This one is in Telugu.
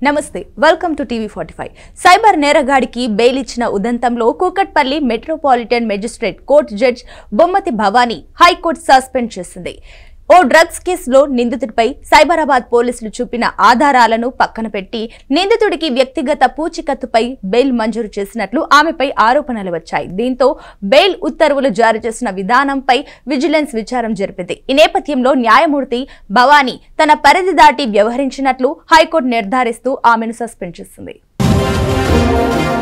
నమస్తే welcome to TV forty five cyber నేరగాడికి బెయిల్ ఇచ్చిన ఉదంతంలో Kukatpally metropolitan magistrate court judge Bommathi Bhavani high court suspend చేసింది ఓ డ్రగ్స్ కేసులో నిందితుడిపై సైబరాబాద్ పోలీసులు చూపిన ఆధారాలను పక్కన పెట్టి నిందితుడికి వ్యక్తిగత పూచికత్తుపై బెయిల్ మంజూరు చేసినట్లు ఆమెపై ఆరోపణలు వచ్చాయి దీంతో బెయిల్ ఉత్తర్వులు జారీ చేసిన విధానంపై విజిలెన్స్ విచారం జరిపింది ఈ నేపథ్యంలో న్యాయమూర్తి భవానీ తన పరిధి దాటి వ్యవహరించినట్లు హైకోర్టు నిర్ధారిస్తూ ఆమెను సస్పెండ్ చేసింది